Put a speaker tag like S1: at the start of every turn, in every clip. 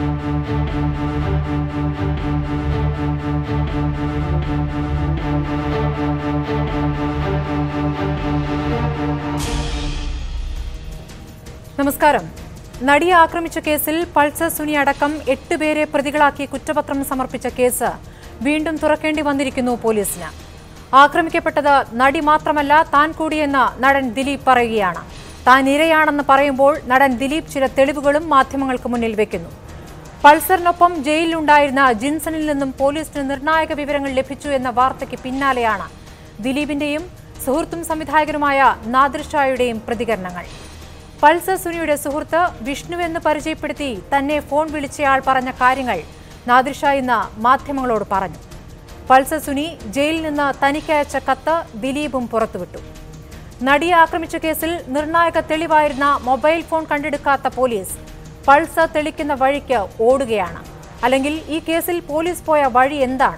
S1: നമസ്കാരം നടിയെ ആക്രമിച്ച കേസിൽ പൾസർ സുനി അടക്കം എട്ടുപേരെ പ്രതികളാക്കി കുറ്റപത്രം സമർപ്പിച്ച കേസ് വീണ്ടും തുറക്കേണ്ടി വന്നിരിക്കുന്നു പോലീസിന് ആക്രമിക്കപ്പെട്ടത് നടി മാത്രമല്ല താൻ കൂടിയെന്ന് നടൻ ദിലീപ് പറയുകയാണ് താൻ ഇരയാണെന്ന് പറയുമ്പോൾ നടൻ ദിലീപ് ചില തെളിവുകളും മാധ്യമങ്ങൾക്ക് മുന്നിൽ വെക്കുന്നു പൾസറിനൊപ്പം ജയിലിലുണ്ടായിരുന്ന ജിൻസണിൽ നിന്നും പോലീസിന് നിർണായക വിവരങ്ങൾ ലഭിച്ചു എന്ന വാർത്തയ്ക്ക് പിന്നാലെയാണ് ദിലീപിന്റെയും സുഹൃത്തും സംവിധായകനുമായ നാദിർ ഷായുടെയും പ്രതികരണങ്ങൾ പൾസർ സുനിയുടെ സുഹൃത്ത് വിഷ്ണു എന്ന് പരിചയപ്പെടുത്തി തന്നെ ഫോൺ വിളിച്ചയാൾ പറഞ്ഞ കാര്യങ്ങൾ നാദിർ ഷാ ഇന്ന് മാധ്യമങ്ങളോട് പറഞ്ഞു പൾസർ സുനി ജയിലിൽ നിന്ന് തനിക്കയച്ച കത്ത് ദിലീപും പുറത്തുവിട്ടു നടിയെ ആക്രമിച്ച കേസിൽ നിർണായക തെളിവായിരുന്ന മൊബൈൽ ഫോൺ കണ്ടെടുക്കാത്ത പോലീസ് പൾസർ തെളിക്കുന്ന വഴിക്ക് ഓടുകയാണ് അല്ലെങ്കിൽ ഈ കേസിൽ പോലീസ് പോയ വഴി എന്താണ്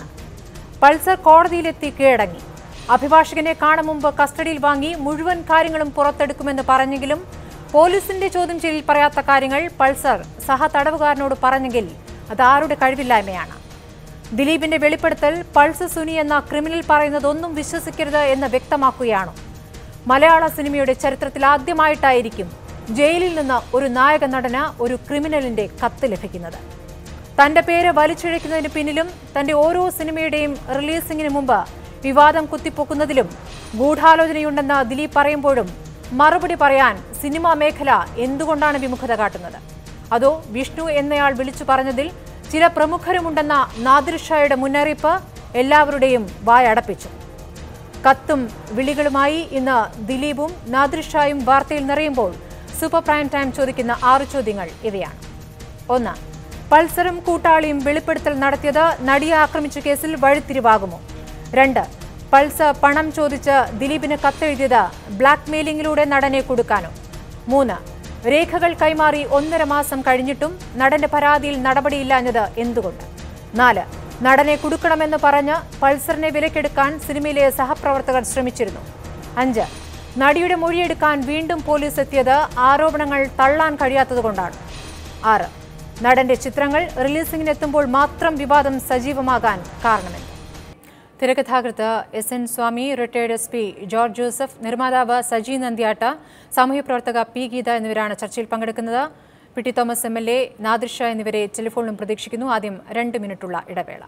S1: പൾസർ കോടതിയിലെത്തി കീഴടങ്ങി അഭിഭാഷകനെ കാണും മുമ്പ് കസ്റ്റഡിയിൽ വാങ്ങി മുഴുവൻ കാര്യങ്ങളും പുറത്തെടുക്കുമെന്ന് പറഞ്ഞെങ്കിലും പോലീസിന്റെ ചോദ്യം ചെയ്യലിൽ പറയാത്ത കാര്യങ്ങൾ പൾസർ സഹ തടവുകാരനോട് പറഞ്ഞെങ്കിൽ അത് ആരുടെ കഴിവില്ലായ്മയാണ് ദിലീപിന്റെ വെളിപ്പെടുത്തൽ പൾസർ സുനി എന്ന ക്രിമിനൽ പറയുന്നതൊന്നും വിശ്വസിക്കരുത് എന്ന് വ്യക്തമാക്കുകയാണോ മലയാള സിനിമയുടെ ചരിത്രത്തിൽ ആദ്യമായിട്ടായിരിക്കും ജയിലിൽ നിന്ന് ഒരു നായക നടന് ഒരു ക്രിമിനലിന്റെ കത്ത് ലഭിക്കുന്നത് തന്റെ പേര് വലിച്ചിഴയ്ക്കുന്നതിന് പിന്നിലും തന്റെ ഓരോ സിനിമയുടെയും റിലീസിംഗിന് മുമ്പ് വിവാദം കുത്തിപ്പൊക്കുന്നതിലും ഗൂഢാലോചനയുണ്ടെന്ന് ദിലീപ് പറയുമ്പോഴും മറുപടി പറയാൻ സിനിമാ മേഖല എന്തുകൊണ്ടാണ് വിമുഖത കാട്ടുന്നത് അതോ വിഷ്ണു എന്നയാൾ വിളിച്ചു പറഞ്ഞതിൽ ചില പ്രമുഖരുമുണ്ടെന്ന നാദിർ ഷായുടെ മുന്നറിയിപ്പ് എല്ലാവരുടെയും വായടപ്പിച്ചു കത്തും വിളികളുമായി ഇന്ന് ദിലീപും നാദിർ ഷായും വാർത്തയിൽ നിറയുമ്പോൾ സൂപ്പർ പ്രൈം ടൈം ചോദിക്കുന്ന ആറ് ചോദ്യങ്ങൾ ഇവയാണ് ഒന്ന് പൾസറും കൂട്ടാളിയും വെളിപ്പെടുത്തൽ നടത്തിയത് നടിയെ ആക്രമിച്ച കേസിൽ വഴിത്തിരിവാകുമോ രണ്ട് പൾസർ പണം ചോദിച്ച് ദിലീപിന് കത്തെഴുതിയത് ബ്ലാക്ക് മെയിലിംഗിലൂടെ നടനെ കൊടുക്കാനോ മൂന്ന് രേഖകൾ കൈമാറി ഒന്നര മാസം കഴിഞ്ഞിട്ടും നടന്റെ പരാതിയിൽ നടപടിയില്ലാഞ്ഞത് എന്തുകൊണ്ട് നാല് നടനെ കൊടുക്കണമെന്ന് പറഞ്ഞ് പൾസറിനെ വിലക്കെടുക്കാൻ സിനിമയിലെ സഹപ്രവർത്തകർ ശ്രമിച്ചിരുന്നു അഞ്ച് നടിയുടെ മൊഴിയെടുക്കാൻ വീണ്ടും പോലീസ് എത്തിയത് ആരോപണങ്ങൾ തള്ളാൻ കഴിയാത്തതുകൊണ്ടാണ് ആറ് നടന്റെ ചിത്രങ്ങൾ റിലീസിംഗിനെത്തുമ്പോൾ മാത്രം വിവാദം സജീവമാകാൻ കാരണമെന്ത് തിരക്കഥാകൃത്ത് S N Swamy retired S P George Joseph നിർമ്മാതാവ് സജി നന്ദിയാട്ട സാമൂഹ്യപ്രവർത്തക പി ഗീത എന്നിവരാണ് ചർച്ചയിൽ പങ്കെടുക്കുന്നത് P T Thomas M L A Nadirsha എന്നിവരെ ടെലിഫോണിലും പ്രതീക്ഷിക്കുന്നു ആദ്യം രണ്ട് മിനിറ്റുള്ള ഇടവേള